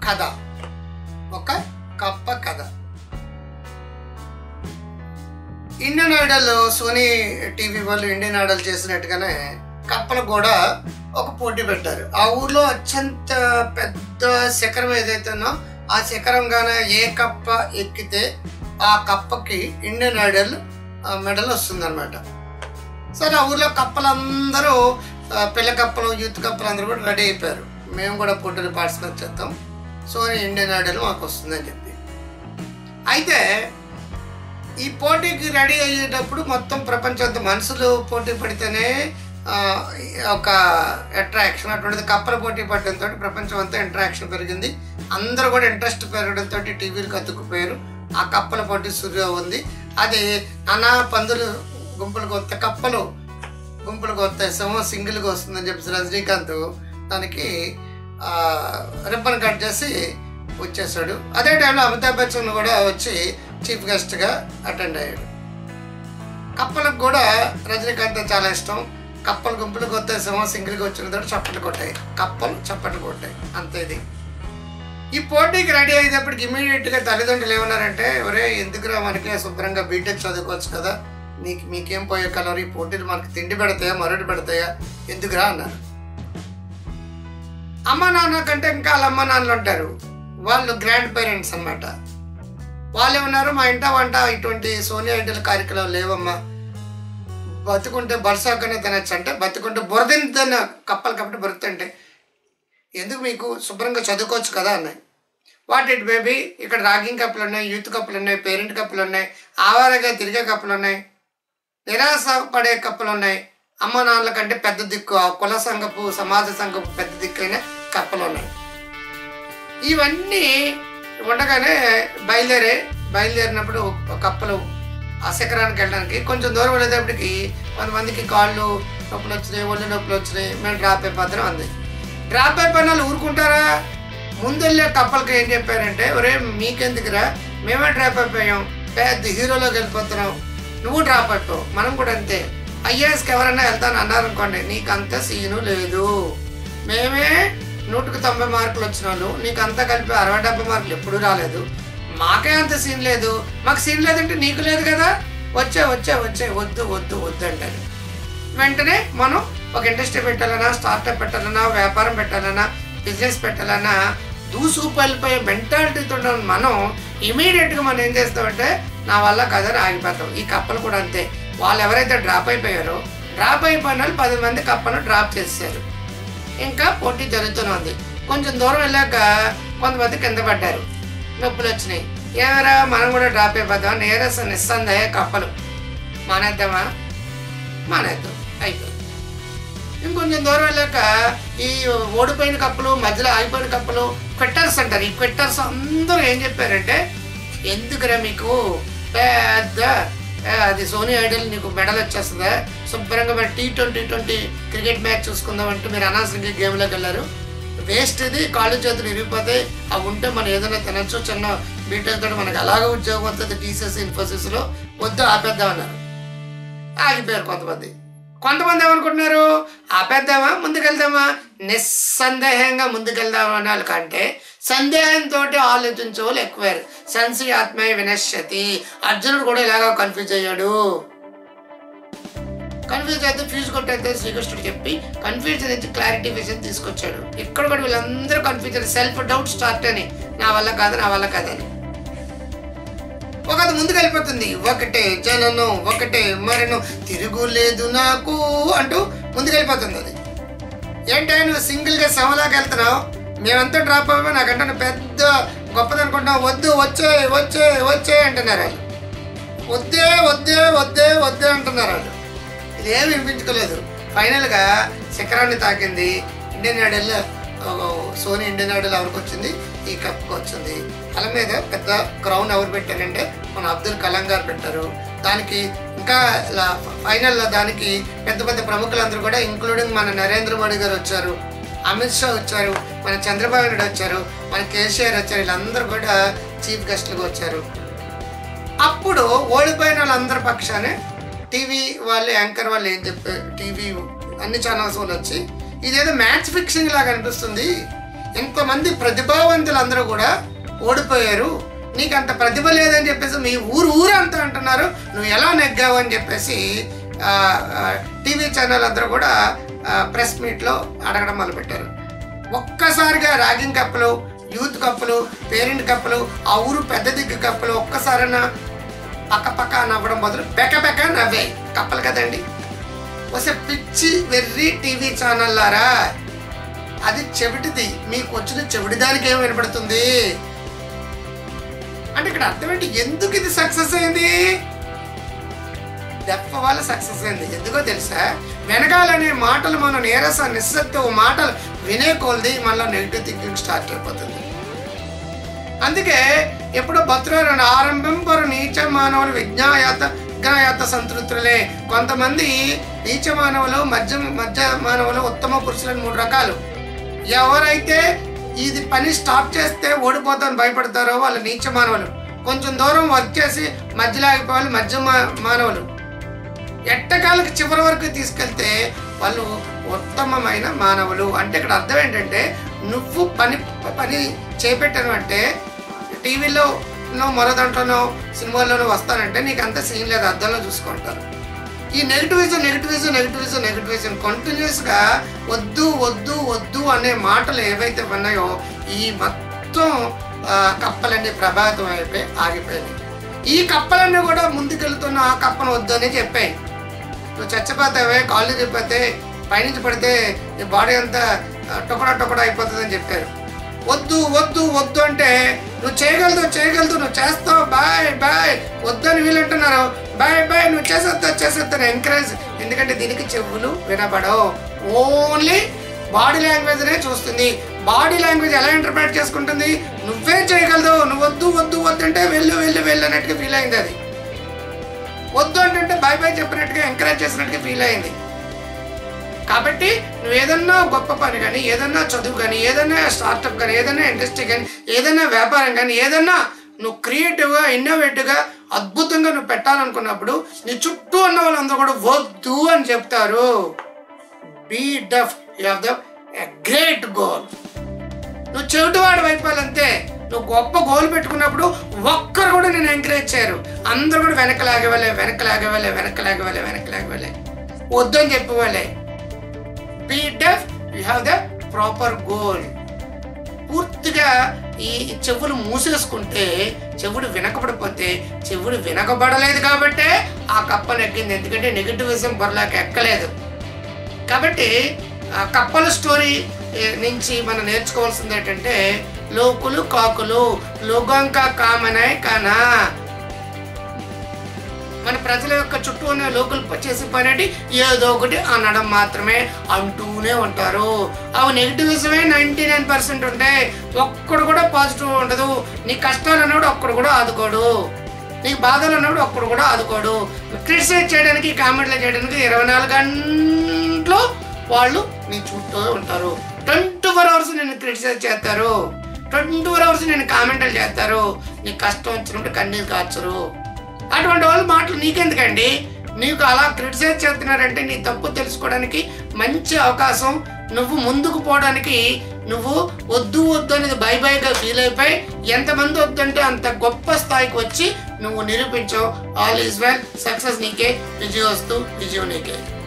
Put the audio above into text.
కథ ఒక కప్ప కథ ఇండియన్ ఐడల్ సోనీ టీవీ వాళ్ళు ఇండియన్ ఐడల్ చేసినట్టుగానే కప్పలు కూడా ఒక పోటీ పెట్టారు ఆ ఊర్లో అత్యంత పెద్ద శిఖరం ఏదైతేనో ఆ శిఖరంగానే ఏ కప్ప ఎక్కితే ఆ కప్పకి ఇండియన్ ఐడల్ మెడల్ వస్తుందన్నమాట సరే ఆ ఊర్లో కప్పలందరూ ఆ, పిల్ల కప్పలు యూత్ కప్పలు అందరూ కూడా రెడీ అయిపోయారు మేము కూడా పోటీలు పార్టిసిపేట్ చేస్తాం సోనీ ఇండియన్ ఐడల్ మాకు వస్తుందని చెప్పి అయితే ఈ పోటీకి రెడీ అయ్యేటప్పుడు మొత్తం ప్రపంచంతో మనుషులు పోటీ పడితేనే ఆ, ఒక అట్రాక్షన్ అటువంటిది కప్పల పోటీ పడడంతో ప్రపంచం అంతా ఇంట్రాక్షన్ పెరిగింది అందరూ కూడా ఇంట్రెస్ట్ పెరగడంతో టీవీలకు అతుక్కుపోయారు ఆ కప్పల పోటీ సురుగా ఉంది అది నానా పందులు గుంపులకు వస్తే కప్పలు గుంపులకు వస్తాయి సింహం సింగిల్గా వస్తుందని చెప్పేసి రజనీకాంత్ దానికి రిబ్బన్ కట్ చేసి వచ్చేసాడు అదే టైంలో అమితాబ్ బచ్చన్ కూడా వచ్చి చీఫ్ గెస్ట్గా అటెండ్ అయ్యాడు కప్పలకు కూడా రజనీకాంత్ చాలా ఇష్టం కప్పలు గుంపులకు వస్తాయి సింహం సింగిల్గా వచ్చిన తర్వాత చప్పట్లు కొట్టాయి కప్పలు చప్పట్లు కొట్టాయి అంతే ఇది ఈ పోటీకి రెడీ అయ్యేటప్పటికి ఇమీడియట్గా తల్లిదండ్రులు ఏమన్నారంటే ఒరే ఎందుకురా మనకి శుభ్రంగా బీటెక్ చదువుకోవచ్చు కదా నీకు మీకేం పోయే కలర్ ఈ పోటీలు మనకి తిండి పెడతాయా మరొకటి పెడతాయా ఎందుకురా అన్నారు అమ్మ నాన్న కంటే ఇంకా వాళ్ళ అమ్మ నాన్నలు ఉంటారు వాళ్ళు గ్రాండ్ పేరెంట్స్ అన్నమాట వాళ్ళు ఏమన్నారు మా ఇంట వంట ఇటువంటి సోనియా ఐడల్ కార్యక్రమాలు లేవమ్మా బతుకుంటే బరసాకనే తినచ్చు అంటే బతుకుంటే బురదని తిన్న కప్పలు కాబట్టి బతుకుతుంటే ఎందుకు మీకు శుభ్రంగా చదువుకోవచ్చు కదా అన్నాయి వాట్ ఇట్ బేబీ ఇక్కడ రాగింగ్ కప్పులు ఉన్నాయి యూత్ కప్పులు ఉన్నాయి పేరెంట్ కప్పులు ఉన్నాయి ఆవారగా తిరిగే కప్పులు ఉన్నాయి నిరాశ పడే కప్పులు ఉన్నాయి అమ్మ నాన్నల కంటే పెద్ద దిక్కు ఆ కుల సంఘపు సమాజ సంఘపు పెద్ద దిక్కైన కప్పలు ఉన్నాయి ఇవన్నీ ఉండగానే బయలుదేరే బయలుదేరినప్పుడు ఒక కప్పలు ఆ శిఖరానికి వెళ్ళడానికి కొంచెం దూరం వెళ్ళేటప్పటికి కొంతమందికి కాళ్ళు నొప్పులు వచ్చినాయి ఒళ్ళు నొప్పులు వచ్చినాయి మేము డ్రాప్ అయిపోతాం అంది డ్రాప్ అయిపోయిన వాళ్ళు ఊరుకుంటారా ముందు వెళ్ళే కప్పలకి ఏం చెప్పారంటే ఒరే మీకెందుకురా మేమే డ్రాప్ అయిపోయాం పెద్ద హీరోలోకి వెళ్ళిపోతున్నాం నువ్వు డ్రాప్ అయిపోయావు మనం కూడా అంతే ఐఏఎస్కి ఎవరైనా వెళ్తాను అన్నారు అనుకోండి నీకు అంత సీను లేదు మేమే నూటికి తొంభై మార్కులు వచ్చిన వాళ్ళు నీకు అంతా కలిపి అరవై డెబ్బై మార్కులు ఎప్పుడు రాలేదు మాకే అంత సీన్ లేదు మాకు సీన్ లేదంటే నీకు లేదు కదా వచ్చే వచ్చే వచ్చే వద్దు వద్దు వద్దు అంటారు వెంటనే మనం ఒక ఇండస్ట్రీ పెట్టాలన్నా స్టార్ట్అప్ పెట్టాలన్నా వ్యాపారం పెట్టాలన్నా బిజినెస్ పెట్టాలన్నా దూసుకుపోయిపోయే మెంటాలిటీతో ఉన్న మనం ఇమీడియట్గా మనం ఏం చేస్తామంటే నా వల్ల కదని ఆగిపోతాం ఈ కప్పలు కూడా అంతే వాళ్ళు ఎవరైతే డ్రాప్ అయిపోయారో డ్రాప్ అయిపోయిన వాళ్ళు పది మంది కప్పను డ్రాప్ చేశారు ఇంకా పోటీ జరుగుతూనే ఉంది కొంచెం దూరం వెళ్ళాక కొంతమంది కింద పడ్డారు నొప్పులు వచ్చినాయి ఏమరా మనం కూడా డ్రాప్ అయిపోతాం నీరస నిస్సందేహ కప్పలు మానేద్దామా మానేద్దాం అయిపోయింది ఇంకొంచెం దూరం వెళ్ళాక ఈ ఓడిపోయిన కప్పులు మధ్యలో ఆగిపోయిన కప్పులు క్విట్టర్స్ అంటారు ఈ క్విట్టర్స్ అందరూ ఏం చెప్పారంటే ఎందుకురా మీకు పెద్ద ఏ, అది సోనీ ఐడల్ నీకు మెడల్ వచ్చేస్తుందా శుభ్రంగా మరి T twenty twenty cricket match చూసుకుందాం అంటూ మీరు అనవసరంగా గేమ్లోకి వెళ్ళారు వేస్ట్ ఇది కాళ్ళు చేతులు ఇరిగిపోతాయి అవి ఉంటే మనం ఏదైనా తినచ్చు చిన్న బీటెక్ తోటి మనకి అలాగే ఉద్యోగం వస్తుంది టీసీఎస్ ఇన్ఫోసిస్లో వద్దు ఆపేద్దాం అన్నారు ఆగిపోయారు కొంతమంది కొంతమంది ఏమనుకుంటున్నారు ఆపేద్దామా ముందుకెళ్దామా నిస్సందేహంగా ముందుకెళ్దాం అనే వాళ్ళ కంటే సందేహంతో ఆలోచించే వాళ్ళు ఎక్కువారు సంశి ఆత్మయ వినశ్యతి అర్జునుడు కూడా ఇలాగా కన్ఫ్యూజ్ అయ్యాడు కన్ఫ్యూజ్ అయితే ఫ్యూజ్ కొట్టయితే శ్రీకృష్ణుడు చెప్పి కన్ఫ్యూజన్ నుంచి క్లారిటీ విజన్ తీసుకొచ్చాడు ఇక్కడ కూడా వీళ్ళందరూ కన్ఫ్యూజన్ సెల్ఫ్ డౌట్ స్టార్ట్ అని నా వల్ల కాదు నా వల్ల కాదని ఒకటి ముందుకు వెళ్ళిపోతుంది ఒకటే జననం ఒకటే మరణం తిరుగులేదు నాకు అంటూ ముందుకు వెళ్ళిపోతుంది అది ఏంటో నువ్వు సింగిల్గా శవలాగా వెళ్తున్నావు మేమంతా డ్రాప్ అయిపోయి నాకంటే నువ్వు పెద్ద గొప్పది అనుకుంటున్నావు వద్దు వచ్చే వచ్చే వచ్చే అంటున్నారు వాళ్ళు వద్దే వద్దే వద్దే వద్దే అంటున్నారు వాళ్ళు ఇది ఏమి వినిపించుకోలేదు ఫైనల్గా శిఖరాన్ని తాకింది Indian Idol Sony Indian Idol ఎవరికి వచ్చింది ఈ కప్కి వచ్చింది తల మీద పెద్ద క్రౌన్ ఎవరు పెట్టారంటే మన అబ్దుల్ కలాం గారు పెట్టారు దానికి ఇంకా ఫైనల్ దానికి పెద్ద పెద్ద ప్రముఖులందరూ కూడా ఇంక్లూడింగ్ మన నరేంద్ర మోడీ గారు వచ్చారు అమిత్ షా వచ్చారు మన చంద్రబాబు నాయుడు వచ్చారు మన కేసీఆర్ వచ్చారు వీళ్ళందరూ కూడా చీఫ్ గెస్ట్లుగా వచ్చారు అప్పుడు ఓడిపోయిన వాళ్ళందరి పక్షానే టీవీ వాళ్ళు యాంకర్ వాళ్ళు ఏం చెప్పారు టీవీ అన్ని ఛానల్స్ వాళ్ళు వచ్చి ఇదేదో మ్యాచ్ ఫిక్సింగ్ లాగా అనిపిస్తుంది ఇంతమంది ప్రతిభావంతులందరూ కూడా ఓడిపోయారు నీకు అంత ప్రతిభ లేదని చెప్పేసి మీ ఊరు ఊరు అంతా అంటున్నారు నువ్వు ఎలా నెగ్గావు అని చెప్పేసి ఆ, ఆ, టీవీ ఛానల్ అందరూ కూడా ఆ, ప్రెస్ మీట్లో అడగడం మొదలుపెట్టారు ఒక్కసారిగా ర్యాగింగ్ కప్పులు యూత్ కప్పులు పేరెంట్ కప్పులు ఆ ఊరు పెద్ద దిగ్గు కప్పులు ఒక్కసారైనా పక్క పక్క నవ్వడం మొదలు పెక్క పెక్క నవ్వే కప్పలు కదండి వస్తే పిచ్చి వెర్రి టీవీ ఛానల్లారా అది చెవిటిది మీకు వచ్చిన చెవిటి దానికి ఏం వినపడుతుంది అంటే ఇక్కడ అర్థం ఏంటి ఎందుకు ఇది సక్సెస్ అయింది డెఫ్ వల్ల సక్సెస్ అయింది ఎందుకో తెలుసా వెనకాలనే మాటలు మనం నీరస నిస్సత్వ మాటలు వినే కొలది మనలో నెగిటివ్ థింకింగ్ స్టార్ట్ అయిపోతుంది అందుకే ఎప్పుడో భద్రాలను ఆరంభింపరు నీచ మానవులు విజ్ఞాయాత విజ్ఞాయాత సంతృప్తులే కొంతమంది నీచ మానవులు మధ్య మధ్య మానవులు ఉత్తమ పురుషులని మూడు రకాలు ఎవరైతే ఇది పని స్టాప్ చేస్తే ఓడిపోతామని భయపడతారో వాళ్ళు నీచ మానవులు కొంచెం దూరం వర్క్ చేసి మధ్యలో ఆగిపోయే వాళ్ళు మధ్య మా- మానవులు ఎట్టకాలకు చివరి వరకు తీసుకెళ్తే వాళ్ళు ఉత్తమమైన మానవులు అంటే ఇక్కడ అర్థం ఏంటంటే నువ్వు పని పని చేపెట్టాను అంటే టీవీలో లో మరో దాంట్లోనో సినిమాల్లోనో వస్తానంటే నీకు అంత సీన్ లేదు అద్దంలో చూసుకుంటారు ఈ నెగిటివిజం నెగిటివిజం నెగిటివిజం నెగిటివిజం కంటిన్యూస్గా వద్దు వద్దు వద్దు అనే మాటలు ఏవైతే ఉన్నాయో ఈ మొత్తం ఆ, కప్పలన్నీ ప్రభావితం అయిపోయి ఆగిపోయినాయి ఈ కప్పలన్నీ కూడా ముందుకెళ్తున్న ఆ కప్పను వద్దు అని చెప్పాయి నువ్వు చచ్చిపోతావే కాళ్ళు చెప్పితే పైనుంచి పడితే నీ బాడీ అంతా టొకడా టొకడా అయిపోతుందని చెప్పారు వద్దు వద్దు వద్దు అంటే నువ్వు చేయగలదు చేయగలదు నువ్వు చేస్తావు బాయ్ బాయ్ వద్దని వీళ్ళు అంటున్నారు బాయ్ బాయ్ నువ్వు చేసేస్తా చేసేస్తాను ఎంకరేజ్ ఎందుకంటే దీనికి చెవులు వినబడవు ఓన్లీ బాడీ లాంగ్వేజ్నే చూస్తుంది బాడీ లాంగ్వేజ్ ఎలా ఇంటర్ప్రిట్ చేసుకుంటుంది నువ్వేం చేయగలదు నువ్వు వద్దు వద్దు వద్దు అంటే వెళ్ళు వెళ్ళు వెళ్ళు అన్నట్టుగా ఫీల్ అయింది అది వద్దు అంటే బాయ్ బాయ్ చెప్పినట్టుగా ఎంకరేజ్ చేసినట్టుగా ఫీల్ అయింది కాబట్టి నువ్వు ఏదన్నా గొప్ప పని కానీ ఏదన్నా చదువు కానీ ఏదన్నా స్టార్టప్ కానీ ఏదన్నా ఇండస్ట్రీ కానీ ఏదన్నా వ్యాపారం కానీ ఏదన్నా నువ్వు క్రియేటివ్గా ఇన్నోవేటివ్గా అద్భుతంగా నువ్వు పెట్టాలనుకున్నప్పుడు నీ చుట్టూ ఉన్న వాళ్ళందరూ కూడా వద్దు అని చెప్తారు be deaf you have the great goal నువ్వు చెవిటివాడు అయిపోవాలంతే నువ్వు గొప్ప గోల్ పెట్టుకున్నప్పుడు ఒక్కరు కూడా నేను ఎంకరేజ్ చేయరు అందరూ కూడా వెనక లాగేవాళ్ళే వెనక లాగేవాళ్ళే వెనక లాగేవాళ్ళే వెనక లాగేవాళ్ళే వద్దని చెప్పేవాళ్ళే be deaf you have the proper goal పూర్తిగా ఈ చెవులు మూసేసుకుంటే చెవుడు వినకపడిపోతే చెవుడు వినకబడలేదు కాబట్టే ఆ కప్ప నెగ్గింది ఎందుకంటే నెగిటివిజం బొరలాకి ఎక్కలేదు కాబట్టి ఆ కప్పల స్టోరీ ఏ, నుంచి మనం నేర్చుకోవాల్సింది ఏంటంటే లోకులు కాకులు లోగంక కామనాయ్ కానా మన ప్రజల యొక్క చుట్టూ ఉన్న లోకల్ చేసే పని అంటే ఏదో ఒకటి అనడం మాత్రమే అంటూనే ఉంటారు అవి నెగిటివిజమే నైంటీ నైన్ పర్సెంట్ ఉంటాయి ఒక్కడు కూడా పాజిటివ్ ఉండదు నీ కష్టాలు అన్నప్పుడు ఒక్కడు కూడా ఆదుకోడు నీకు బాధలు అన్నప్పుడు ఒక్కడు కూడా ఆదుకోడు క్రిటిసైజ్ చేయడానికి కామెంట్లు చేయడానికి ఇరవై నాలుగు గంటలు వాళ్ళు నీ చుట్టూ ఉంటారు ట్వంటీ ఫోర్ అవర్స్ నేను క్రిటిసైజ్ చేస్తారు ట్వంటీ ఫోర్ అవర్స్ నేను కామెంట్లు చేస్తారు నీకు కష్టం వచ్చినప్పుడు కన్నీరు కార్చరు అటువంటి వాళ్ళ మాటలు నీకెందుకండి నీకు అలా క్రిటిసైజ్ చేస్తున్నారంటే నీ తప్పు తెలుసుకోవడానికి మంచి అవకాశం నువ్వు ముందుకు పోవడానికి నువ్వు వద్దు వద్దు అనేది బై బైగా ఫీల్ అయిపోయి ఎంతమంది వద్దంటే అంత గొప్ప స్థాయికి వచ్చి నువ్వు నిరూపించావు ఆల్ ఈజ్ వెల్ సక్సెస్ నీకే విజయవస్తు విజయం నీకే